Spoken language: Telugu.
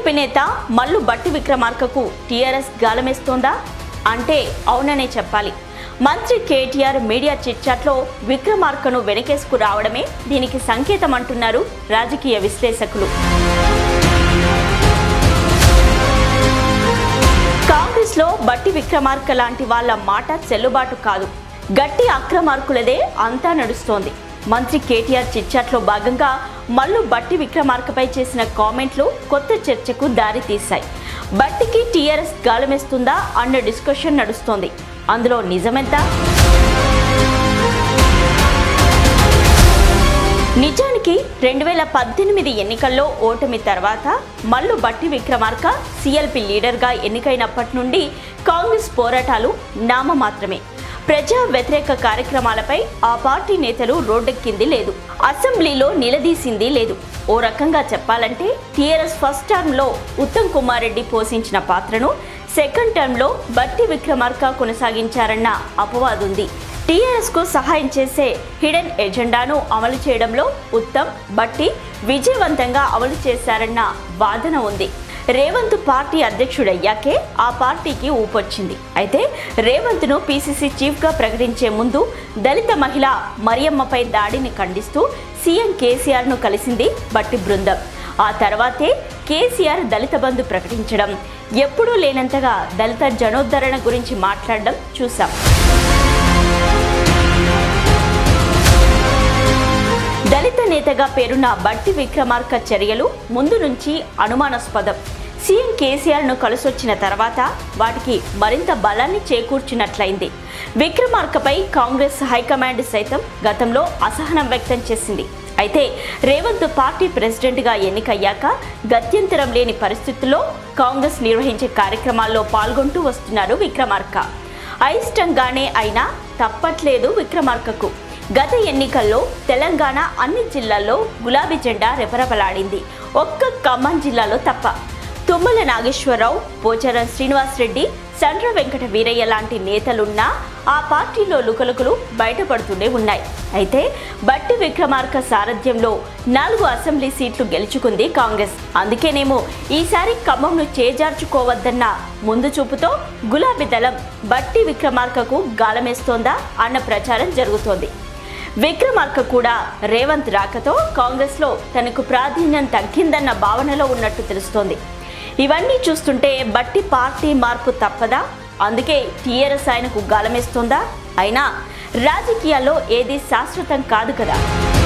టీడీపీ నేత మల్లు బట్టి విక్రమార్కకు టీఆర్ఎస్ గాలమేస్తోందా అంటే అవుననే చెప్పాలి మంత్రి కేటీఆర్ మీడియా చిట్చాట్లో విక్రమార్కను వెనకేసుకు రావడమే దీనికి సంకేతం అంటున్నారు రాజకీయ విశ్లేషకులు కాంగ్రెస్ లో బట్టి విక్రమార్క లాంటి వాళ్ళ మాట చెల్లుబాటు కాదు గట్టి అక్రమార్కులదే అంతా నడుస్తోంది మంత్రి కేటీఆర్ చిట్చాట్లో భాగంగా మల్లు బట్టి విక్రమార్కపై చేసిన కామెంట్లు కొత్త చర్చకు దారి తీశాయి బట్టికి టీఆర్ఎస్ గాలమేస్తుందా అన్న డిస్కషన్ నడుస్తోంది అందులో నిజమెంత నిజానికి రెండు వేల పద్దెనిమిది ఎన్నికల్లో ఓటమి తర్వాత మల్లు బట్టి విక్రమార్క సిఎల్పి లీడర్గా ఎన్నికైనప్పటి నుండి కాంగ్రెస్ పోరాటాలు నామమాత్రమే ప్రజా వ్యతిరేక కార్యక్రమాలపై ఆ పార్టీ నేతలు రోడ్డెక్కింది లేదు అసెంబ్లీలో నిలదీసింది లేదు ఓ రకంగా చెప్పాలంటే టీఆర్ఎస్ ఫస్ట్ టర్మ్లో ఉత్తమ్ కుమార్ రెడ్డి పోషించిన పాత్రను సెకండ్ టర్మ్లో బట్టి విక్రమార్క కొనసాగించారన్న అపవాదుంది టీఆర్ఎస్ కు సహాయం చేసే హిడెన్ ఎజెండాను అమలు చేయడంలో ఉత్తమ్ బట్టి విజయవంతంగా అమలు చేశారన్న వాదన ఉంది రేవంత్ పార్టీ అధ్యక్షుడయ్యాకే ఆ పార్టీకి ఊపొచ్చింది అయితే రేవంత్ను పీసీసీ చీఫ్గా ప్రకటించే ముందు దళిత మహిళ మరియమ్మపై దాడిని ఖండిస్తూ సీఎం కేసీఆర్ను కలిసింది బట్టి బృందం ఆ తర్వాతే కేసీఆర్ దళిత బంధు ప్రకటించడం ఎప్పుడూ లేనంతగా దళిత జనోద్ధరణ గురించి మాట్లాడడం చూసాం దళిత నేతగా పేరున్న బట్టి విక్రమార్క చర్యలు ముందు నుంచి అనుమానాస్పదం సీఎం కేసీఆర్ను కలిసొచ్చిన తర్వాత వాటికి మరింత బలాన్ని చేకూర్చినట్లయింది విక్రమార్కపై కాంగ్రెస్ హైకమాండ్ సైతం గతంలో అసహనం వ్యక్తం చేసింది అయితే రేవంత్ పార్టీ ప్రెసిడెంట్గా ఎన్నికయ్యాక గత్యంతరం లేని పరిస్థితుల్లో కాంగ్రెస్ నిర్వహించే కార్యక్రమాల్లో పాల్గొంటూ వస్తున్నారు విక్రమార్క అయిష్టంగానే అయినా తప్పట్లేదు విక్రమార్కకు గత ఎన్నికల్లో తెలంగాణ అన్ని జిల్లాల్లో గులాబీ జెండా రెపరెపలాడింది ఒక్క ఖమ్మం జిల్లాలో తప్ప తుమ్మల నాగేశ్వరరావు పోచారం శ్రీనివాసరెడ్డి సండ్ర వెంకట వీరయ్య లాంటి నేతలున్నా ఆ పార్టీలో లుకలుకలు బయటపడుతూనే ఉన్నాయి అయితే బట్టి విక్రమార్క సారథ్యంలో నాలుగు అసెంబ్లీ సీట్లు గెలుచుకుంది కాంగ్రెస్ అందుకేనేమో ఈసారి ఖమ్మంను చేజార్చుకోవద్దన్న ముందు చూపుతో గులాబీ దళం బట్టి విక్రమార్కకు గాలమేస్తోందా అన్న ప్రచారం జరుగుతోంది విక్రమార్క కూడా రేవంత్ రాకతో కాంగ్రెస్లో తనకు ప్రాధాన్యం తగ్గిందన్న భావనలో ఉన్నట్టు తెలుస్తోంది ఇవన్నీ చూస్తుంటే బట్టి పార్టీ మార్పు తప్పదా అందుకే టీఆర్ఎస్ ఆయనకు గాలమేస్తోందా అయినా రాజకీయాల్లో ఏది శాశ్వతం కాదు కదా